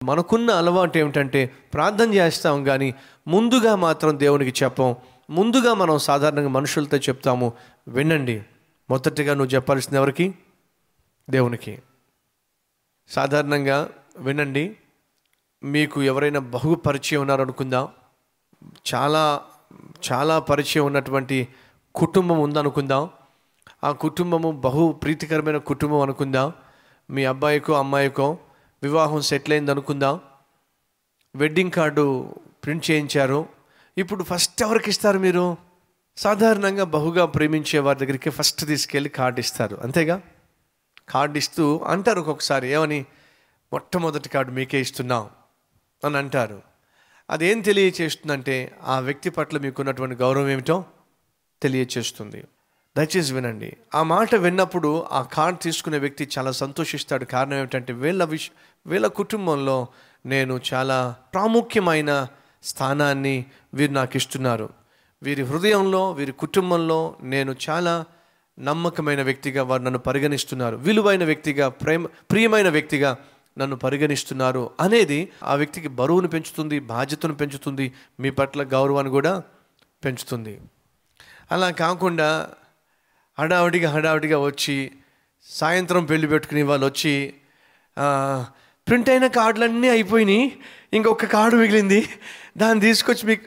మనకున్న అలవాటు ఏమిటంటే ప్రార్థన చేస్తాం కానీ ముందుగా మాత్రం దేవునికి చెప్పం ముందుగా మనం సాధారణంగా మనుషులతో చెప్తాము వినండి మొదటిగా నువ్వు చెప్పాల్సింది ఎవరికి దేవునికి సాధారణంగా వినండి మీకు ఎవరైనా బహు పరిచయం ఉన్నారనుకుందాం చాలా చాలా పరిచయం ఉన్నటువంటి కుటుంబం ఉందనుకుందాం ఆ కుటుంబము బహు ప్రీతికరమైన కుటుంబం అనుకుందాం మీ అబ్బాయికో అమ్మాయికో వివాహం సెటిల్ అయింది అనుకుందాం వెడ్డింగ్ కార్డు ప్రింట్ చేయించారు ఇప్పుడు ఫస్ట్ ఎవరికి ఇస్తారు మీరు సాధారణంగా బహుగా ప్రేమించే వారి దగ్గరికి ఫస్ట్ తీసుకెళ్ళి కార్డు ఇస్తారు అంతేగా కార్డు ఇస్తూ అంటారు ఒక్కొక్కసారి ఏమని మొట్టమొదటి కార్డు మీకే ఇస్తున్నాం అని అంటారు అదేం తెలియచేస్తుందంటే ఆ వ్యక్తి పట్ల మీకున్నటువంటి గౌరవం ఏమిటో తెలియచేస్తుంది దయచేసి వినండి ఆ మాట విన్నప్పుడు ఆ కార్డ్ తీసుకునే వ్యక్తి చాలా సంతోషిస్తాడు కారణం ఏమిటంటే వీళ్ళ విష వీళ్ళ కుటుంబంలో నేను చాలా ప్రాముఖ్యమైన స్థానాన్ని వీరు నాకు ఇస్తున్నారు వీరి హృదయంలో వీరి కుటుంబంలో నేను చాలా నమ్మకమైన వ్యక్తిగా వారు నన్ను పరిగణిస్తున్నారు విలువైన వ్యక్తిగా ప్రేమ ప్రియమైన వ్యక్తిగా నన్ను పరిగణిస్తున్నారు అనేది ఆ వ్యక్తికి బరువును పెంచుతుంది బాధ్యతను పెంచుతుంది మీ పట్ల గౌరవాన్ని కూడా పెంచుతుంది అలా కాకుండా హడావిడిగా హడావిడిగా వచ్చి సాయంత్రం పెళ్లి పెట్టుకుని వాళ్ళు వచ్చి ఆ, ప్రింట్ అయిన కార్డులన్నీ అయిపోయినాయి ఇంకొక కార్డు మిగిలింది దాన్ని తీసుకొచ్చి మీకు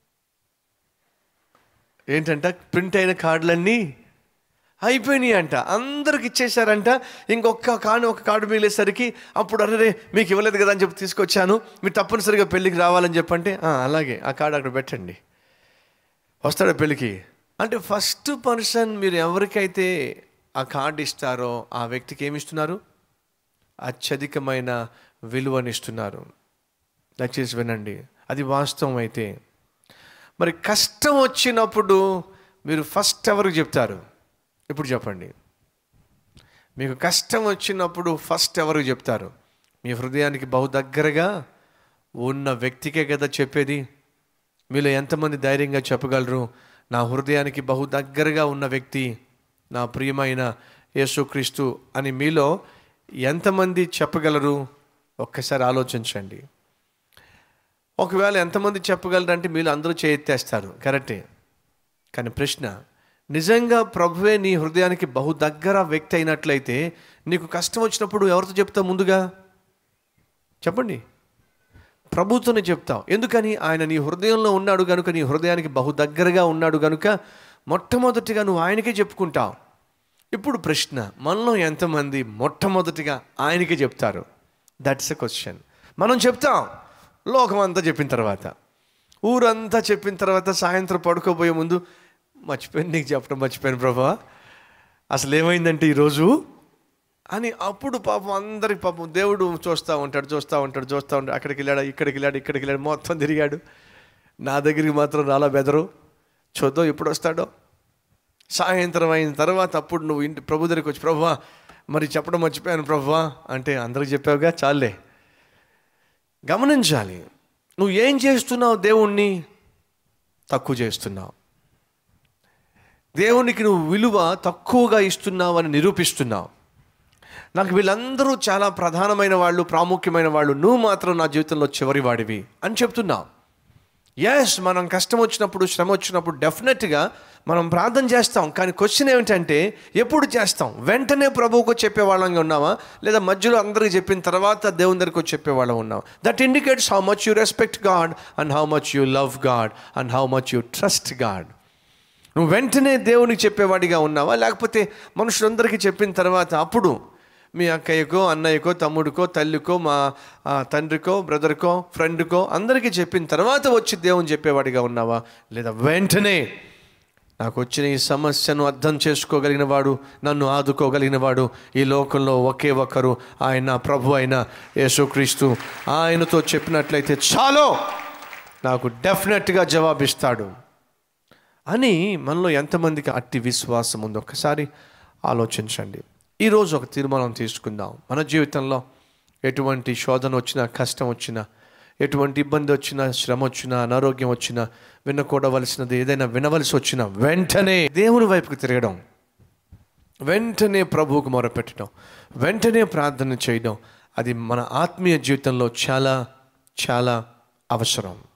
ఏంటంట ప్రింట్ అయిన కార్డులన్నీ అయిపోయినాయి అంట అందరికి ఇచ్చేశారంట ఇంకొక కార్డు ఒక కార్డు మిగిలేసరికి అప్పుడు అరే మీకు ఇవ్వలేదు కదా అని చెప్పి తీసుకొచ్చాను మీరు తప్పనిసరిగా పెళ్ళికి రావాలని చెప్పంటే "ఆ, అలాగే ఆ కార్డు అక్కడ పెట్టండి వస్తాడా పెళ్ళికి అంటే ఫస్ట్ పర్సన్ మీరు ఎవరికైతే ఆ కార్డు ఇస్తారో ఆ వ్యక్తికి ఏమి ఇస్తున్నారు అత్యధికమైన విలువనిస్తున్నారు దయచేసి వినండి అది వాస్తవం అయితే మరి కష్టం వచ్చినప్పుడు మీరు ఫస్ట్ ఎవరికి చెప్తారు ఇప్పుడు చెప్పండి మీకు కష్టం వచ్చినప్పుడు ఫస్ట్ ఎవరికి చెప్తారు మీ హృదయానికి బహు దగ్గరగా ఉన్న వ్యక్తికే కదా చెప్పేది మీలో ఎంతమంది ధైర్యంగా చెప్పగలరు నా హృదయానికి బహు దగ్గరగా ఉన్న వ్యక్తి నా ప్రియమైన యేసుక్రీస్తు అని మీలో ఎంతమంది చెప్పగలరు ఒక్కసారి ఆలోచించండి ఒకవేళ ఎంతమంది చెప్పగలరంటే మీరు అందరూ చేయెత్తేస్తారు కరెక్టే కానీ ప్రశ్న నిజంగా ప్రభువే నీ హృదయానికి బహు దగ్గర వ్యక్తి అయినట్లయితే నీకు కష్టం వచ్చినప్పుడు ఎవరితో చెప్తావు ముందుగా చెప్పండి ప్రభుత్వనే చెప్తావు ఎందుకని ఆయన నీ హృదయంలో ఉన్నాడు కనుక నీ హృదయానికి బహు దగ్గరగా ఉన్నాడు కనుక మొట్టమొదటిగా నువ్వు ఆయనకే చెప్పుకుంటావు ఇప్పుడు ప్రశ్న మనలో ఎంతమంది మొట్టమొదటిగా ఆయనకే చెప్తారు దట్స్ ఎ క్వశ్చన్ మనం చెప్తాం లోకం అంతా చెప్పిన తర్వాత ఊరంతా చెప్పిన తర్వాత సాయంత్రం పడుకోబోయే ముందు మర్చిపోయాను నీకు చెప్పడం మర్చిపోయాను ప్రభా అసలు ఏమైందంటే ఈరోజు అని అప్పుడు పాపం అందరికి పాపం దేవుడు చూస్తూ ఉంటాడు చూస్తూ ఉంటాడు చూస్తూ ఉంటాడు అక్కడికి వెళ్ళాడు ఇక్కడికి వెళ్ళాడు ఇక్కడికి వెళ్ళాడు మొత్తం తిరిగాడు నా దగ్గరికి మాత్రం రాలా బెదరు చూద్దాం ఎప్పుడు వస్తాడో సాయంత్రం అయిన తర్వాత అప్పుడు నువ్వు ఇంటి ప్రభు దగ్గరికి వచ్చి ప్రభువా మరి చెప్పడం మర్చిపోయాను ప్రభువా అంటే అందరికి చెప్పావుగా చాలే గమనించాలి నువ్వు ఏం చేస్తున్నావు దేవుణ్ణి తక్కువ చేస్తున్నావు దేవునికి నువ్వు విలువ తక్కువగా ఇస్తున్నావు అని నిరూపిస్తున్నావు నాకు వీళ్ళందరూ చాలా ప్రధానమైన వాళ్ళు ప్రాముఖ్యమైన వాళ్ళు నువ్వు మాత్రం నా జీవితంలో చివరి వాడివి అని చెప్తున్నావు ఎస్ మనం కష్టం వచ్చినప్పుడు శ్రమ వచ్చినప్పుడు డెఫినెట్గా మనం ప్రార్థన చేస్తాం కానీ క్వశ్చన్ ఏమిటంటే ఎప్పుడు చేస్తాం వెంటనే ప్రభువుకు చెప్పే వాళ్ళంగా ఉన్నామా లేదా మధ్యలో అందరికి చెప్పిన తర్వాత దేవుని దగ్గరికి వచ్చి చెప్పే వాళ్ళం ఉన్నాం that indicates how much you respect God and how much you love God and how much you trust God నువ్వు వెంటనే దేవునికి చెప్పేవాడిగా ఉన్నావా లేకపోతే మనుషులందరికీ చెప్పిన తర్వాత అప్పుడు మీ అక్కయ్యకో అన్నయ్యకో తమ్ముడికో తల్లికో మా ఆ, తండ్రికో బ్రదర్కో ఫ్రెండ్కో అందరికీ చెప్పిన తర్వాత వచ్చి దేవుని చెప్పేవాడిగా ఉన్నావా లేదా వెంటనే నాకు వచ్చిన ఈ సమస్యను అర్థం చేసుకోగలిగిన వాడు నన్ను ఆదుకోగలిగిన వాడు ఈ లోకంలో ఒకే ఒక్కరు ఆయన నా ప్రభు అయిన యేసుక్రీస్తు ఆయనతో చెప్పినట్లయితే చాలో నాకు డెఫినెట్గా జవాబిస్తాడు అని మనలో ఎంతమందికి అట్టి విశ్వాసం ఉందో ఒక్కసారి ఆలోచించండి ఈరోజు ఒక తీర్మానం తీసుకుందాం మన జీవితంలో ఎటువంటి శోధన వచ్చినా కష్టం వచ్చినా ఎటువంటి ఇబ్బంది వచ్చినా శ్రమ వచ్చినా అనారోగ్యం వచ్చినా వినకూడవలసినది ఏదైనా వినవలసి వచ్చినా వెంటనే దేవుని వైపుకు తిరగడం వెంటనే ప్రభువుకు మొరపెట్టడం వెంటనే ప్రార్థన చేయడం అది మన ఆత్మీయ జీవితంలో చాలా చాలా అవసరం